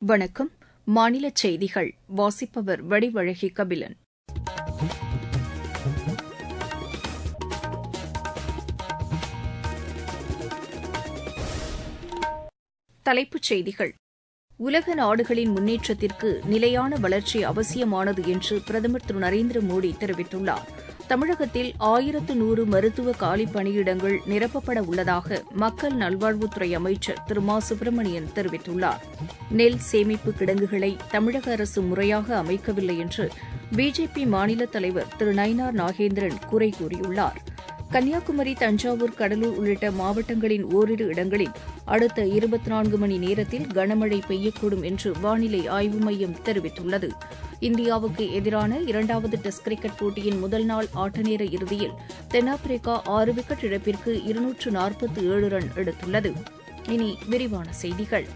வணக்கம் மாநில செய்திகள் வாசிப்பவர் வடிவழகி கபிலன் தலைப்புச் செய்திகள் உலக நாடுகளின் முன்னேற்றத்திற்கு நிலையான வளர்ச்சி அவசியமானது என்று பிரதமர் திரு நரேந்திர மோடி தெரிவித்துள்ளார் தமிழகத்தில் ஆயிரத்து நூறு மருத்துவ காலி பணியிடங்கள் நிரப்பப்பட உள்ளதாக மக்கள் நல்வாழ்வுத்துறை அமைச்சர் திரு மா சுப்பிரமணியன் தெரிவித்துள்ளார் நெல் சேமிப்பு கிடங்குகளை தமிழக அரசு முறையாக அமைக்கவில்லை என்று பிஜேபி மாநில தலைவர் திரு நயினார் நாகேந்திரன் குறை கூறியுள்ளார் கன்னியாகுமரி தஞ்சாவூர் கடலூர் உள்ளிட்ட மாவட்டங்களின் ஓரிரு இடங்களில் அடுத்த இருபத்தி நான்கு மணி நேரத்தில் கனமழை பெய்யக்கூடும் என்று வானிலை ஆய்வு மையம் தெரிவித்துள்ளது இந்தியாவுக்கு எதிரான இரண்டாவது டெஸ்ட் கிரிக்கெட் போட்டியின் முதல் நாள் ஆட்டநேர இறுதியில் தென்னாப்பிரிக்கா ஆறு விக்கெட் இழப்பிற்கு இருநூற்று நாற்பத்தி ஏழு ரன் எடுத்துள்ளது இனி விரிவான செய்திகள்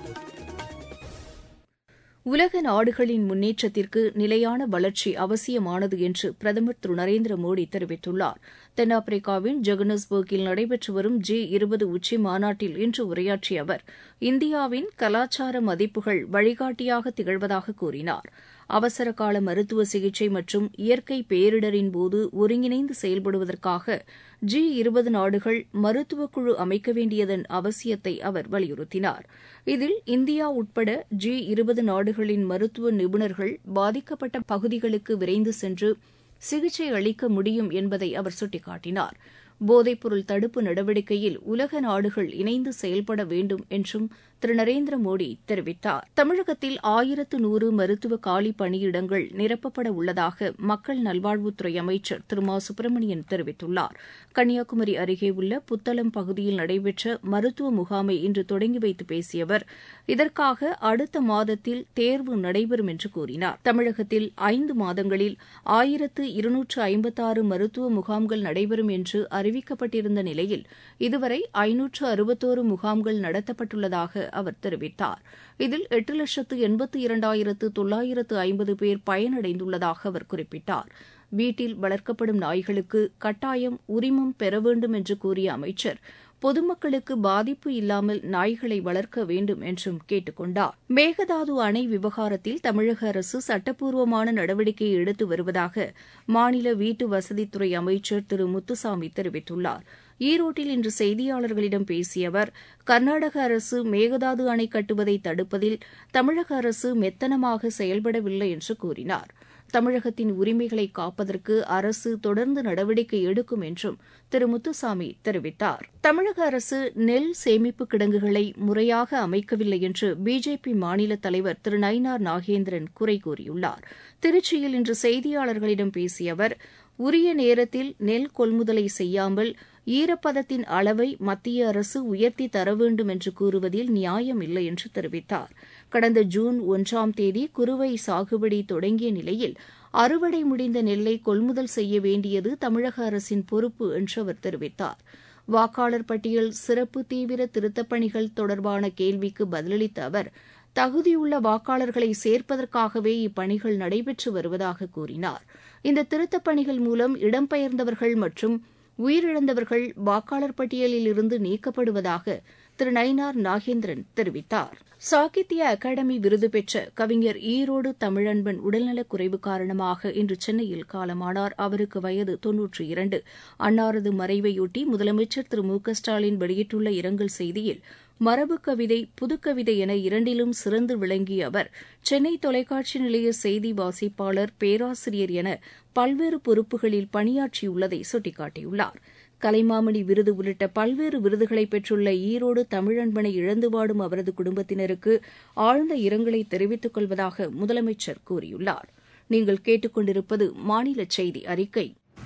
உலக நாடுகளின் முன்னேற்றத்திற்கு நிலையான வளர்ச்சி அவசியமானது என்று பிரதமர் திரு நரேந்திர மோடி தெரிவித்துள்ளார் தென்னாப்பிரிக்காவின் ஜொகன்னஸ்பர்கில் நடைபெற்று வரும் ஜி இருபது உச்சி மாநாட்டில் இன்று உரையாற்றிய அவர் இந்தியாவின் கலாச்சார மதிப்புகள் வழிகாட்டியாக திகழ்வதாக கூறினார் அவசர கால மருத்துவ சிகிச்சை மற்றும் இயற்கை பேரிடரின் போது ஒருங்கிணைந்து செயல்படுவதற்காக ஜி இருபது நாடுகள் மருத்துவக் குழு அமைக்க வேண்டியதன் அவசியத்தை அவர் வலியுறுத்தினார் இதில் இந்தியா உட்பட ஜி இருபது நாடுகளின் மருத்துவ நிபுணர்கள் பாதிக்கப்பட்ட பகுதிகளுக்கு விரைந்து சென்று சிகிச்சை அளிக்க முடியும் என்பதை அவர் சுட்டிக்காட்டினார் போதைப்பொருள் தடுப்பு நடவடிக்கையில் உலக நாடுகள் இணைந்து செயல்பட வேண்டும் என்றும் திரு நரேந்திர மோடி தெரிவித்தார் தமிழகத்தில் ஆயிரத்து நூறு மருத்துவ காலி பணியிடங்கள் நிரப்பப்பட உள்ளதாக மக்கள் நல்வாழ்வுத்துறை அமைச்சர் திரு மா சுப்பிரமணியன் தெரிவித்துள்ளார் கன்னியாகுமரி அருகே உள்ள புத்தளம் பகுதியில் நடைபெற்ற மருத்துவ முகாமை இன்று தொடங்கி வைத்து பேசிய அவர் இதற்காக அடுத்த மாதத்தில் தேர்வு நடைபெறும் என்று கூறினார் தமிழகத்தில் ஐந்து மாதங்களில் ஆயிரத்து இருநூற்று ஐம்பத்தாறு மருத்துவ முகாம்கள் நடைபெறும் என்று அறிவிக்கப்பட்டிருந்த நிலையில் இதுவரை ஐநூற்று அறுபத்தோரு முகாம்கள் நடத்தப்பட்டுள்ளதாக அவர் தெரிவித்தார் இதில் எட்டு லட்சத்து எண்பத்து இரண்டாயிரத்து தொள்ளாயிரத்து ஐம்பது பேர் பயனடைந்துள்ளதாக அவர் குறிப்பிட்டார் வீட்டில் வளர்க்கப்படும் நாய்களுக்கு கட்டாயம் உரிமம் பெற வேண்டும் என்று கூறிய அமைச்சர் பொதுமக்களுக்கு பாதிப்பு இல்லாமல் நாய்களை வளர்க்க வேண்டும் என்றும் கேட்டுக் கொண்டார் மேகதாது அணை விவகாரத்தில் தமிழக அரசு சட்டப்பூர்வமான நடவடிக்கையை எடுத்து வருவதாக மாநில வீட்டு வசதித்துறை அமைச்சர் திரு முத்துசாமி தெரிவித்துள்ளார் ஈரோட்டில் இன்று செய்தியாளர்களிடம் பேசிய அவர் கர்நாடக அரசு மேகதாது அணை கட்டுவதை தடுப்பதில் தமிழக அரசு மெத்தனமாக செயல்படவில்லை என்று கூறினார் தமிழகத்தின் உரிமைகளை காப்பதற்கு அரசு தொடர்ந்து நடவடிக்கை எடுக்கும் என்றும் திரு முத்துசாமி தெரிவித்தார் தமிழக அரசு நெல் சேமிப்பு கிடங்குகளை முறையாக அமைக்கவில்லை என்று பிஜேபி மாநில தலைவர் திரு நயினார் நாகேந்திரன் குறை கூறியுள்ளார் திருச்சியில் இன்று செய்தியாளர்களிடம் பேசிய அவர் உரிய நேரத்தில் நெல் கொள்முதலை செய்யாமல் ஈரப்பதத்தின் அளவை மத்திய அரசு உயர்த்தி தர வேண்டும் என்று கூறுவதில் நியாயம் இல்லை என்று தெரிவித்தார் கடந்த ஜூன் ஒன்றாம் தேதி குறுவை சாகுபடி தொடங்கிய நிலையில் அறுவடை முடிந்த நெல்லை கொள்முதல் செய்ய வேண்டியது தமிழக அரசின் பொறுப்பு என்று அவர் தெரிவித்தார் வாக்காளர் பட்டியல் சிறப்பு தீவிர திருத்தப் பணிகள் தொடர்பான கேள்விக்கு பதிலளித்த அவர் தகுதியுள்ள வாக்காளர்களை சேர்ப்பதற்காகவே இப்பணிகள் நடைபெற்று வருவதாக கூறினார் இந்த திருத்தப் பணிகள் மூலம் இடம்பெயர்ந்தவர்கள் மற்றும் உயிரிழந்தவர்கள் வாக்காளர் பட்டியலில் இருந்து நீக்கப்படுவதாக திரு நயினார் நாகேந்திரன் தெரிவித்தார் சாகித்ய அகாடமி விருது பெற்ற கவிஞர் ஈரோடு தமிழன்பன் உடல்நலக் குறைவு காரணமாக இன்று சென்னையில் காலமானார் அவருக்கு வயது தொன்னூற்றி இரண்டு அன்னாரது மறைவையொட்டி முதலமைச்சர் திரு மு க ஸ்டாலின் வெளியிட்டுள்ள இரங்கல் செய்தியில் மரபு கவிதை புதுக்கவிதை என இரண்டிலும் சிறந்து விளங்கிய அவர் சென்னை தொலைக்காட்சி நிலைய செய்தி வாசிப்பாளர் பேராசிரியர் என பல்வேறு பொறுப்புகளில் பணியாற்றியுள்ளதை சுட்டிக்காட்டியுள்ளார் கலைமாமணி விருது உள்ளிட்ட பல்வேறு விருதுகளை பெற்றுள்ள ஈரோடு தமிழன்பனை இழந்து வாடும் அவரது குடும்பத்தினருக்கு ஆழ்ந்த இரங்கலை தெரிவித்துக் கொள்வதாக முதலமைச்சர் கூறியுள்ளார் நீங்கள் கேட்டுக்கொண்டிருப்பது மாநில செய்தி அறிக்கை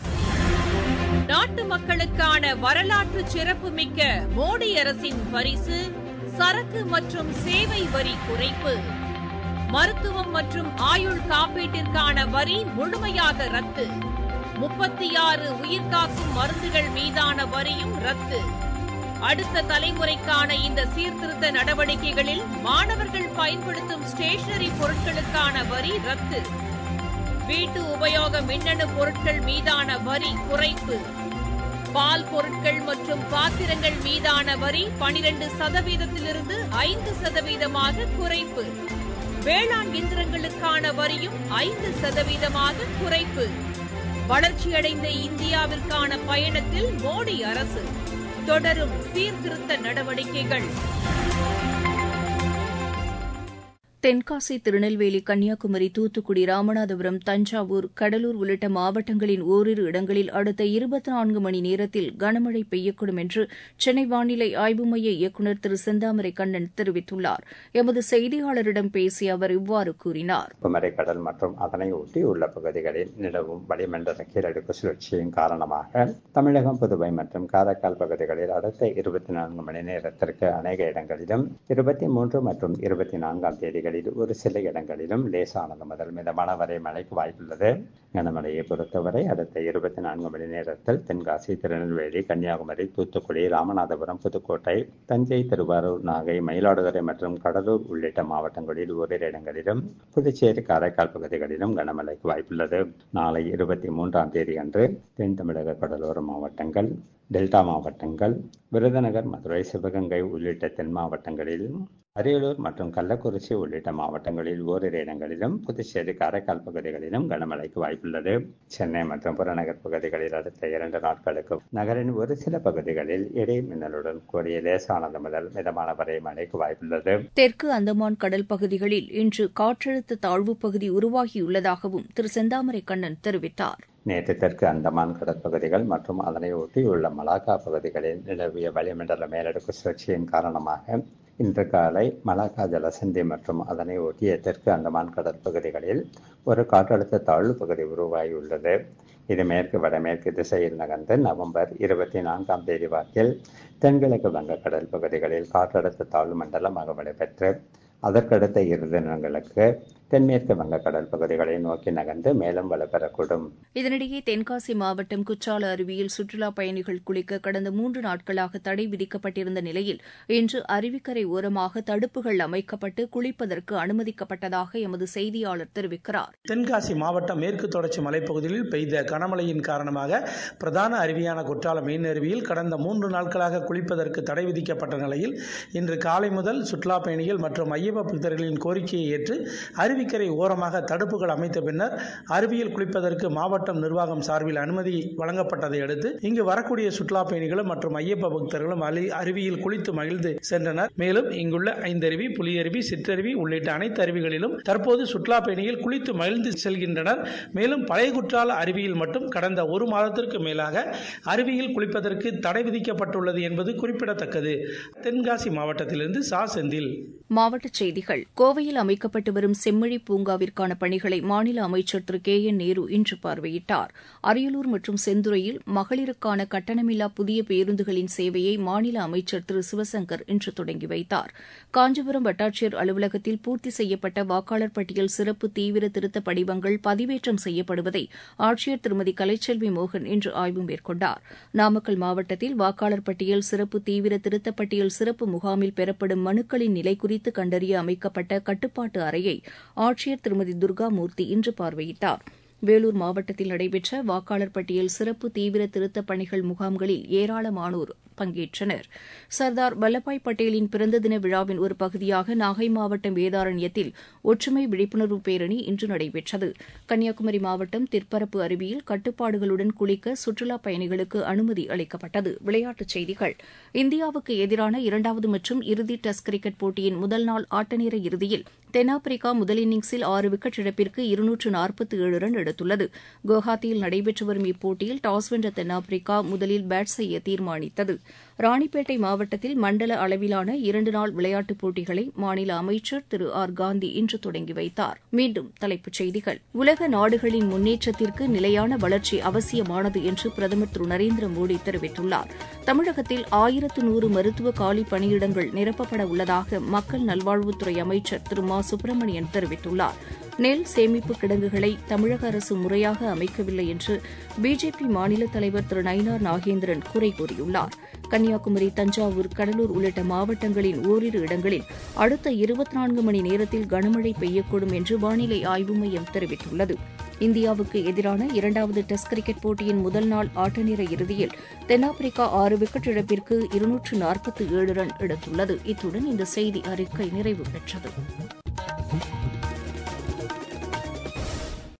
நாட்டு மக்களுக்கான வரலாற்று சிறப்புமிக்க மோடி அரசின் பரிசு சரக்கு மற்றும் சேவை வரி குறைப்பு மருத்துவம் மற்றும் ஆயுள் காப்பீட்டிற்கான வரி முழுமையாக ரத்து முப்பத்தி ஆறு உயிர்காக்கும் மருந்துகள் மீதான வரியும் ரத்து அடுத்த தலைமுறைக்கான இந்த சீர்திருத்த நடவடிக்கைகளில் மாணவர்கள் பயன்படுத்தும் ஸ்டேஷனரி பொருட்களுக்கான வரி ரத்து வீட்டு உபயோக மின்னணு பொருட்கள் மீதான வரி குறைப்பு பால் பொருட்கள் மற்றும் பாத்திரங்கள் மீதான வரி பனிரெண்டு சதவீதத்திலிருந்து ஐந்து சதவீதமாக குறைப்பு வேளாண் இயந்திரங்களுக்கான வரியும் ஐந்து சதவீதமாக குறைப்பு வளர்ச்சியடைந்த இந்தியாவிற்கான பயணத்தில் மோடி அரசு தொடரும் சீர்திருத்த நடவடிக்கைகள் தென்காசி திருநெல்வேலி கன்னியாகுமரி தூத்துக்குடி ராமநாதபுரம் தஞ்சாவூர் கடலூர் உள்ளிட்ட மாவட்டங்களின் ஓரிரு இடங்களில் அடுத்த இருபத்தி நான்கு மணி நேரத்தில் கனமழை பெய்யக்கூடும் என்று சென்னை வானிலை ஆய்வு மைய இயக்குநர் திரு செந்தாமரை கண்ணன் தெரிவித்துள்ளார் எமது செய்தியாளரிடம் பேசிய அவர் இவ்வாறு கூறினார் குமரி கடல் மற்றும் அதனை ஒட்டி உள்ள பகுதிகளில் நிலவும் வளிமண்டல கீழடுக்கு சுழற்சியின் காரணமாக தமிழகம் புதுவை மற்றும் காரைக்கால் பகுதிகளில் அடுத்த இருபத்தி நான்கு மணி நேரத்திற்கு அநேக இடங்களிலும் இருபத்தி மூன்று மற்றும் இருபத்தி நான்காம் தேதிகளில் ஒரு சில இடங்களிலும் லேசானது முதல் மிதமான வரை மழைக்கு வாய்ப்புள்ளது கனமழையை பொறுத்தவரை அடுத்த இருபத்தி நான்கு மணி நேரத்தில் தென்காசி திருநெல்வேலி கன்னியாகுமரி தூத்துக்குடி ராமநாதபுரம் புதுக்கோட்டை தஞ்சை திருவாரூர் நாகை மயிலாடுதுறை மற்றும் கடலூர் உள்ளிட்ட மாவட்டங்களில் ஓரிரு இடங்களிலும் புதுச்சேரி காரைக்கால் பகுதிகளிலும் கனமழைக்கு வாய்ப்புள்ளது நாளை இருபத்தி மூன்றாம் தேதி அன்று தென் தமிழக கடலோர மாவட்டங்கள் டெல்டா மாவட்டங்கள் விருதுநகர் மதுரை சிவகங்கை உள்ளிட்ட தென் மாவட்டங்களிலும் அரியலூர் மற்றும் கள்ளக்குறிச்சி உள்ளிட்ட மாவட்டங்களில் ஓரிரு இடங்களிலும் புதுச்சேரி காரைக்கால் பகுதிகளிலும் கனமழைக்கு வாய்ப்புள்ளது சென்னை மற்றும் புறநகர் பகுதிகளில் அடுத்த இரண்டு நாட்களுக்கு நகரின் ஒரு சில பகுதிகளில் இடி மின்னலுடன் கூடிய லேசானது முதல் மிதமான வரை மழைக்கு வாய்ப்புள்ளது தெற்கு அந்தமான் கடல் பகுதிகளில் இன்று காற்றழுத்த தாழ்வுப் பகுதி உருவாகியுள்ளதாகவும் திரு செந்தாமரை கண்ணன் தெரிவித்தார் நேற்று தெற்கு அந்தமான் கடற்பகுதிகள் மற்றும் அதனை ஒட்டியுள்ள மலாக்கா பகுதிகளில் நிலவிய வளிமண்டல மேலடுக்கு சுழற்சியின் காரணமாக இன்று காலை மலாக்கா ஜலசந்தி மற்றும் அதனை ஒட்டிய தெற்கு அந்தமான் கடற்பகுதிகளில் ஒரு காற்றழுத்த தாழ்வு பகுதி உருவாகியுள்ளது இது மேற்கு வடமேற்கு திசையில் நகர்ந்து நவம்பர் இருபத்தி நான்காம் தேதி வாக்கில் தென்கிழக்கு வங்கக்கடல் பகுதிகளில் காற்றழுத்த தாழ்வு மண்டலமாக வலுப்பெற்று அதற்கடுத்த இரு தினங்களுக்கு தென்மேற்கு வங்கக்கடல் பகுதிகளை நோக்கி நகர்ந்து மேலும் வலுப்பெறக்கூடும் இதனிடையே தென்காசி மாவட்டம் குற்றால அருவியில் சுற்றுலாப் பயணிகள் குளிக்க கடந்த மூன்று நாட்களாக தடை விதிக்கப்பட்டிருந்த நிலையில் இன்று அருவிக்கரை ஓரமாக தடுப்புகள் அமைக்கப்பட்டு குளிப்பதற்கு அனுமதிக்கப்பட்டதாக எமது செய்தியாளர் தெரிவிக்கிறார் தென்காசி மாவட்டம் மேற்கு தொடர்ச்சி மலைப்பகுதியில் பெய்த கனமழையின் காரணமாக பிரதான அருவியான குற்றாலம் மீன் அருவியில் கடந்த மூன்று நாட்களாக குளிப்பதற்கு தடை விதிக்கப்பட்ட நிலையில் இன்று காலை முதல் சுற்றுலா பயணிகள் மற்றும் ஐயப்ப பக்தர்களின் கோரிக்கையை ஏற்று அருவிக்கரை ஓரமாக தடுப்புகள் அமைத்த பின்னர் அருவியில் குளிப்பதற்கு மாவட்டம் நிர்வாகம் சார்பில் அனுமதி வழங்கப்பட்டதை அடுத்து இங்கு வரக்கூடிய சுற்றுலா பயணிகளும் மற்றும் ஐயப்ப பக்தர்களும் அலி அருவியில் குளித்து மகிழ்ந்து சென்றனர் மேலும் இங்குள்ள ஐந்தருவி புலியருவி சிற்றருவி உள்ளிட்ட அனைத்து அருவிகளிலும் தற்போது சுற்றுலா பயணிகள் குளித்து மகிழ்ந்து செல்கின்றனர் மேலும் பழைய குற்றால அருவியில் மட்டும் கடந்த ஒரு மாதத்திற்கு மேலாக அருவியில் குளிப்பதற்கு தடை விதிக்கப்பட்டுள்ளது என்பது குறிப்பிடத்தக்கது தென்காசி மாவட்டத்திலிருந்து சா செந்தில் மாவட்டச் செய்திகள் கோவையில் அமைக்கப்பட்டு வரும் செம்மொழி பூங்காவிற்கான பணிகளை மாநில அமைச்சர் திரு கே என் நேரு இன்று பார்வையிட்டார் அரியலூர் மற்றும் செந்துறையில் மகளிருக்கான கட்டணமில்லா புதிய பேருந்துகளின் சேவையை மாநில அமைச்சர் திரு சிவசங்கர் இன்று தொடங்கி வைத்தார் காஞ்சிபுரம் வட்டாட்சியர் அலுவலகத்தில் பூர்த்தி செய்யப்பட்ட வாக்காளர் பட்டியல் சிறப்பு தீவிர திருத்த படிவங்கள் பதிவேற்றம் செய்யப்படுவதை ஆட்சியர் திருமதி கலைச்செல்வி மோகன் இன்று ஆய்வு மேற்கொண்டார் நாமக்கல் மாவட்டத்தில் வாக்காளர் பட்டியல் சிறப்பு தீவிர திருத்தப் பட்டியல் சிறப்பு முகாமில் பெறப்படும் மனுக்களின் நிலை குறித்து கண்டறிய அமைக்கப்பட்ட கட்டுப்பாட்டு அறையை ஆட்சியர் திருமதி துர்காமூர்த்தி இன்று பார்வையிட்டார் வேலூர் மாவட்டத்தில் நடைபெற்ற வாக்காளர் பட்டியல் சிறப்பு தீவிர திருத்தப் பணிகள் முகாம்களில் ஏராளமானோர் பங்கேற்றனர் சர்தார் வல்லபாய் பட்டேலின் பிறந்த தின விழாவின் ஒரு பகுதியாக நாகை மாவட்டம் வேதாரண்யத்தில் ஒற்றுமை விழிப்புணர்வு பேரணி இன்று நடைபெற்றது கன்னியாகுமரி மாவட்டம் திற்பரப்பு அருவியில் கட்டுப்பாடுகளுடன் குளிக்க சுற்றுலாப் பயணிகளுக்கு அனுமதி அளிக்கப்பட்டது விளையாட்டுச் செய்திகள் இந்தியாவுக்கு எதிரான இரண்டாவது மற்றும் இறுதி டெஸ்ட் கிரிக்கெட் போட்டியின் முதல் நாள் ஆட்டநேர இறுதியில் தென்னாப்பிரிக்கா முதல் இன்னிங்ஸில் ஆறு விக்கெட் இழப்பிற்கு இருநூற்று நாற்பத்தி ஏழு ரன் எடுத்துள்ளது குவஹாத்தியில் நடைபெற்று வரும் இப்போட்டியில் டாஸ் வென்ற தென்னாப்பிரிக்கா முதலில் பேட் செய்ய தீர்மானித்தது ராணிப்பேட்டை மாவட்டத்தில் மண்டல அளவிலான இரண்டு நாள் விளையாட்டுப் போட்டிகளை மாநில அமைச்சர் திரு ஆர் காந்தி இன்று தொடங்கி வைத்தார் மீண்டும் தலைப்புச் செய்திகள் உலக நாடுகளின் முன்னேற்றத்திற்கு நிலையான வளர்ச்சி அவசியமானது என்று பிரதமர் திரு நரேந்திர மோடி தெரிவித்துள்ளார் தமிழகத்தில் ஆயிரத்து நூறு மருத்துவ காலி பணியிடங்கள் நிரப்பப்பட உள்ளதாக மக்கள் நல்வாழ்வுத்துறை அமைச்சர் திரு மா சுப்பிரமணியன் தெரிவித்துள்ளார் நெல் சேமிப்பு கிடங்குகளை தமிழக அரசு முறையாக அமைக்கவில்லை என்று பிஜேபி மாநில தலைவர் திரு நயினார் நாகேந்திரன் குறை கூறியுள்ளார் கன்னியாகுமரி தஞ்சாவூர் கடலூர் உள்ளிட்ட மாவட்டங்களின் ஓரிரு இடங்களில் அடுத்த இருபத்தி நான்கு மணி நேரத்தில் கனமழை பெய்யக்கூடும் என்று வானிலை ஆய்வு மையம் தெரிவித்துள்ளது இந்தியாவுக்கு எதிரான இரண்டாவது டெஸ்ட் கிரிக்கெட் போட்டியின் முதல் நாள் ஆட்டநேர இறுதியில் தென்னாப்பிரிக்கா ஆறு விக்கெட் இழப்பிற்கு இருநூற்று நாற்பத்தி ஏழு ரன் எடுத்துள்ளது இத்துடன் இந்த செய்தி அறிக்கை நிறைவு பெற்றது